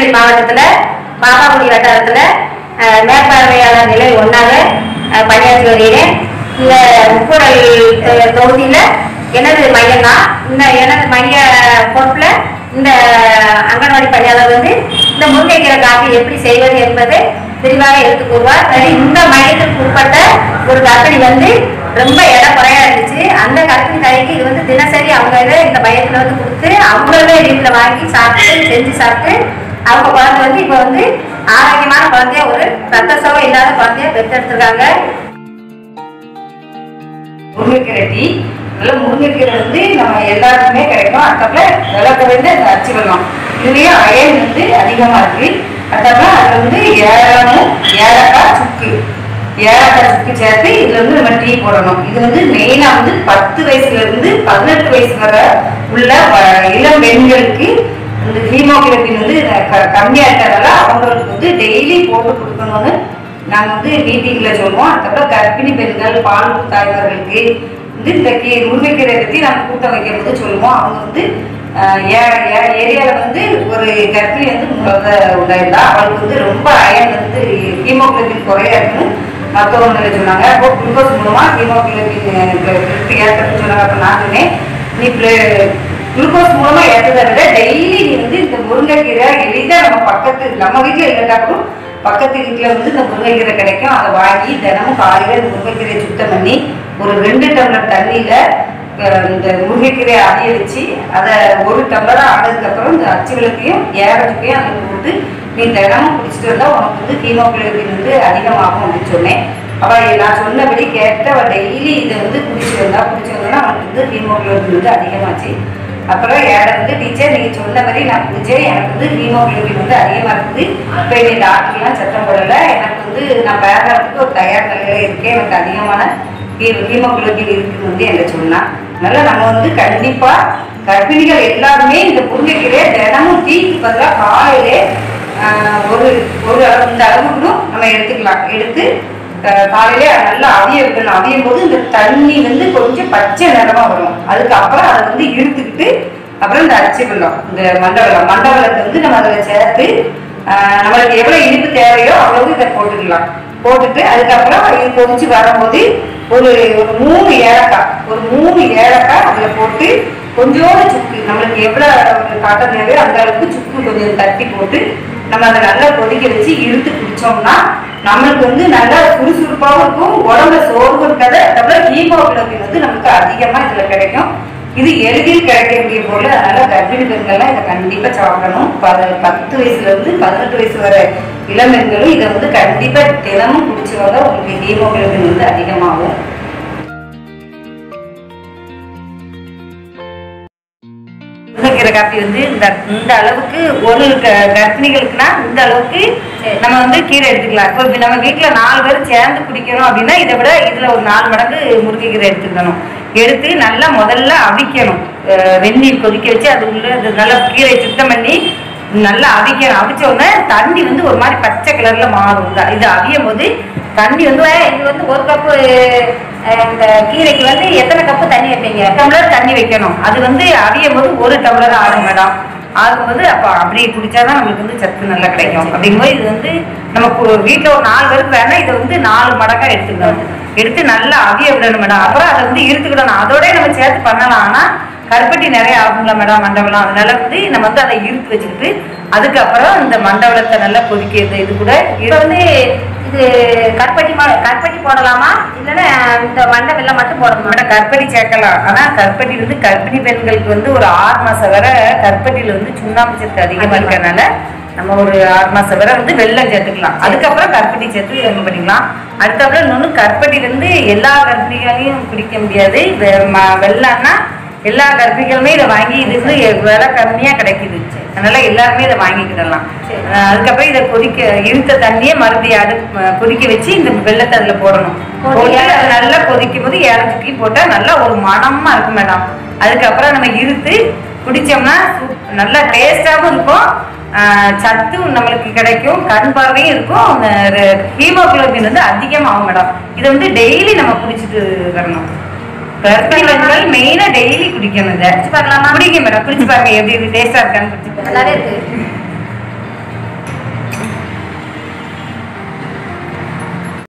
திருநெல்வேலி மாவட்டத்துல பாப்பாக்குடி வட்டாரத்துல அஹ், மேற்பார்வையாளர் நிலை ஒன்னாக அஹ், பணியாற்றி வருகிறேன் இந்த முக்கூடல் அஹ், தொகுதியில எனது மையம் தான் இந்த எனது மைய பொறுப்புல இந்த அங்கன்வாடி பணியாளர் வந்து இந்த முருங்கைக்கீரை காப்பி எப்படி செய்வது என்பதை விரிவாக எடுத்து கூறுவார் சரி இந்த மையத்திற்கு உட்பட்ட ஒரு கர்ப்பிணி வந்து ரொம்ப இட குறையா இருந்துச்சு அந்த கர்ப்பிணி தாய்க்கு இது வந்து தினசரி அவங்க இதை இந்த மையத்துல வந்து கொடுத்து அவங்களே வீட்டுல வாங்கி சாப்பிட்டு செஞ்சு சாப்பிட்டு அவங்க குழந்தை வந்து இப்போ வந்து ஆரோக்கியமான குழந்தைய ஒரு ரத்த சோகை இல்லாத குழந்தைய பெற்றெடுத்திருக்காங்க முருங்கைக்கீரை டீ நல்ல முருங்கைக்கீரை வந்து நம்ம எல்லாருக்குமே கிடைக்கும் அதுக்கப்புறம் விலை குறைந்த இந்த அரிசி வெள்ளம் இதுலயும் அயன் வந்து அதிகமா இருக்கு அதுக்கப்புறம் அதுல வந்து ஏலமும் ஏலக்காய் சுக்கு ஏலக்காய் சுக்கு சேர்த்து இதுல வந்து நம்ம டீ போடணும் இது வந்து மெயினா வந்து பத்து வயசுல இருந்து பதினெட்டு வயசு வரை உள்ள வ- இளம் பெண்களுக்கு இந்த ஹீமோகுளோபின் வந்து க- கம்மியா இருக்கிறதால அவங்களுக்கு வந்து டெய்லி போட்டு கொடுக்கணும்னு நாங்க வந்து மீட்டிங்ல சொல்லுவோம் அதுக்கப்புறம் கர்ப்பிணி பெண்கள் பால் தாய்மார்களுக்கு வந்து இந்த கீ முருங்கைக்கீரை பத்தி நாங்க கூட்டம் வைக்கும் போது சொல்லுவோம் அவங்க வந்து ஆஹ், ஏ- ஏ- ஏரியால வந்து ஒரு கர்ப்பிணி வந்து முத உண்டாயிருந்தா அவளுக்கு வந்து ரொம்ப அயன் வந்து ஹீமோகுளோபின் குறையா இருக்குன்னு மருத்துவமனையில சொன்னாங்க அப்போ குளுக்கோஸ் மூலமா ஹீமோகுளோபின் ஏற்றணும்னு சொன்னாங்க அப்ப நான் சொன்னேன் நீ குளுக்கோஸ் மூலமா ஏற்றதை விட டெய்லி நீ வந்து இந்த முருங்கைக்கீரை எளிதா நம்ம பக்கத்து நம்ம வீட்டுல இல்லட்டா கூட பக்கத்து வீட்டுல வந்து இந்த முருங்கைக்கீரை கிடைக்கும் அதை வாங்கி தினமும் காலையில இந்த முருங்கைக்கீரையை சுத்தம் பண்ணி ஒரு ரெண்டு டம்ளர் தண்ணியில அஹ், இந்த முருங்கைக்கீரையை அடிய வச்சு அதை ஒரு டம்ளரா ஆனதுக்கு அப்புறம் இந்த அச்சு விளக்கையும் ஏறதுக்கையும் அதில் போட்டு நீ தினமும் குடிச்சிட்டு வந்தா உனக்கு வந்து ஹீமோகுளோபின் வந்து அதிகமாகும் அப்படின்னு சொன்னேன் அவ நான் சொன்னபடி கேட்டு அவ டெய்லி இதை வந்து குடிச்சு வந்தா குடிச்சு வந்தா அவனுக்கு வந்து ஹீமோகுளோபின் வந்து அதிகமாச்சு அப்புறம் ஏட வந்து டீச்சர் நீங்க சொன்ன மாதிரி நான் குடிச்சேன் எனக்கு வந்து ஹீமோகுளோபின் வந்து அதிகமா இருக்குது இப்போ என்னை டாக்டர்லாம் சத்தம் போடல எனக்கு வந்து நான் பேரத்துக்கு ஒரு தயார் நிலையில இருக்கேன் எனக்கு அதிகமான ஹீமோகுளோபின் இருக்குன்னு வந்து என்ன சொன்னா அதனால நம்ம வந்து கண்டிப்பா கர்ப்பிணிகள் எல்லாருமே இந்த முருங்கைக்கீரையை தினமும் டீக்கு பதிலாக காலையிலே ஆஹ், ஒரு ஒரு அளவு இந்த அளவுக்கும் நம்ம எடுத்துக்கலாம் எடுத்து அஹ் காலையிலே நல்லா அவிய வைக்கணும் அவியும் போது இந்த தண்ணி வந்து கொஞ்சம் பச்சை நிறமா வரும் அதுக்கப்புறம் அதை வந்து இழுத்துக்கிட்டு அப்புறம் இந்த அரிசி வெள்ளம் இந்த மண்டவெல்லம் மண்டவெல்லத்தை வந்து நம்ம அதில் சேர்த்து ஆஹ் நம்மளுக்கு எவ்வளவு இனிப்பு தேவையோ அவ்வளவு இதை போட்டுக்கலாம் போட்டுட்டு அதுக்கப்புறம் இது கொதிச்சு வரும்போது ஒரு ஒரு மூணு ஏலக்காய் ஒரு மூணு ஏலக்காய் அதில் போட்டு கொஞ்சோண்டு சுக்கு நம்மளுக்கு எவ்வளவு ஒரு காட்டன் தேவையோ அந்த அளவுக்கு சுக்கு கொஞ்சம் தட்டி போட்டு நம்ம அதை நல்லா கொதிக்க வச்சு இழுத்து குடிச்சோம்னா நம்மளுக்கு வந்து நல்லா சுறுசுறுப்பாகவும் இருக்கும் உடம்புல சோர்வு இருக்காது அதுக்கப்புறம் ஹீமோகுளோபின் வந்து நமக்கு அதிகமா இதுல கிடைக்கும் இது எளிதில் கிடைக்கக்கூடிய பொருள் அதனால கர்ப்பிணி பெண்கள்லாம் இதை கண்டிப்பா சாப்பிடணும் பத- பத்து வயசுல இருந்து பதினெட்டு வயசு வரை இளம்பெண்களும் இதை வந்து கண்டிப்பா தினமும் குடிச்சு வந்தா உங்களுக்கு ஹீமோகுளோபின் வந்து அதிகமாகும் முருங்கைக்கீரை காப்பி வந்து இந்த இந்த அளவுக்கு ஒரு க- கர்ப்பிணிகளுக்குனா இந்த அளவுக்கு நம்ம வந்து கீரை எடுத்துக்கலாம் இப்போ இப்ப நம்ம வீட்டுல நாலு பேர் சேர்ந்து குடிக்கிறோம் அப்படின்னா இதை விட இதுல ஒரு நாலு மடங்கு முருங்கைக்கீரை எடுத்துக்கணும் எடுத்து நல்லா முதல்ல அவிக்கணும் அஹ் வெந்நீர் கொதிக்க வச்சு அது உள்ள அது நல்லா கீரை சுத்தம் பண்ணி நல்லா அவிக்கணும் அவிச்ச உடனே தண்ணி வந்து ஒரு மாதிரி பச்சை கலர்ல மாறும் இந்த- இது அவியும் போது தண்ணி வந்து இது வந்து ஒரு கப்பு அஹ், இந்த கீரைக்கு வந்து எத்தனை கப்பு தண்ணி வைப்பீங்க டம்ளர் தண்ணி வைக்கணும் அது வந்து அவியும் போது ஒரு டம்ளர் ஆகும் மேடம் ஆகும்போது அப்போ அப்படியே குடிச்சாதான் நம்மளுக்கு வந்து சத்து நல்லா கிடைக்கும் அப்படிங்கும்போது இது வந்து நம்ம கு- வீட்ல ஒரு நாலு பேருக்கு வேணா இதை வந்து நாலு மடக்கா எடுத்துக்கணும் எடுத்து நல்லா அவிய விடணும் மேடம் அப்புறம் அதை வந்து இருத்துக்கிடணும் அதோட நம்ம சேர்த்து பண்ணலாம் ஆனா கருப்பட்டி நிறைய ஆகுங்களா மேடம் மண்டபம் அதனால வந்து நம்ம வந்து அதை இருத்து வச்சுக்கிட்டு அதுக்கப்புறம் இந்த மண்டபத்தை நல்லா கொதிக்கிறது இது கூட இப்போ வந்து இது கற்பட்டி மா- கற்பட்டி போடலாமா இல்லைன்னா இந்த மண்டை வெள்ளம் மட்டும் போடணுமா மேடம் கற்பட்டி சேர்க்கலாம் ஆனா கற்பட்டி வந்து கர்ப்பிணி பெண்களுக்கு வந்து ஒரு ஆறு மாசம் வரை கற்பட்டியில வந்து சுண்ணாம்பு சத்து அதிகமா இருக்கறனால நம்ம ஒரு ஆறு மாசம் வரை வந்து வெள்ளம் சேர்த்துக்கலாம் அதுக்கப்புறம் கற்பட்டி சேர்த்து இது பண்ணிக்கலாம் அடுத்தப்புறம் இன்னொன்று கற்பட்டில இருந்து எல்லா கர்ப்பிணிகளையும் குடிக்க முடியாது வெ- ம- வெள்ளம்னா எல்லா கர்ப்பிணிகளுமே இதை வாங்கி இது வந்து விலை கம்மியா கிடைக்குது அதனால எல்லாருமே இதை வாங்கிக்கிடலாம் சரி. அஹ் அதுக்கப்புறம் இதை கொதிக்க இருந்த தண்ணியை மறுபடியும் அடு கொதிக்க வச்சு இந்த வெள்ளத்தை அதுல போடணும் போட்டு போட்டு ஏல- அது நல்லா கொதிக்கும் போது ஏலச்சுக்கி போட்டா நல்லா ஒரு மணமா இருக்கும் மேடம் அதுக்கப்புறம் நம்ம இருத்து குடிச்சோம்னா சூப்- நல்லா டேஸ்டாவும் இருக்கும் ஆஹ் சத்தும் நம்மளுக்கு கிடைக்கும் கண் பார்வையும் இருக்கும் ஹீமோகுளோபின் வந்து அதிகமாகும் மேடம் இதை வந்து டெய்லி நம்ம குடிச்சிட்டு வரணும் கர்ப்பிணி பெண்கள் மெயினா டெய்லி குடிக்கணும் இதை குடிச்சு பார்க்கலாமா? குடிக்க மேடம் குடிச்சு பாருங்க எப்படி இருக்கு டேஸ்டா இருக்கான்னு குடிச்சு பாருங்க நல்லாவே இருக்கு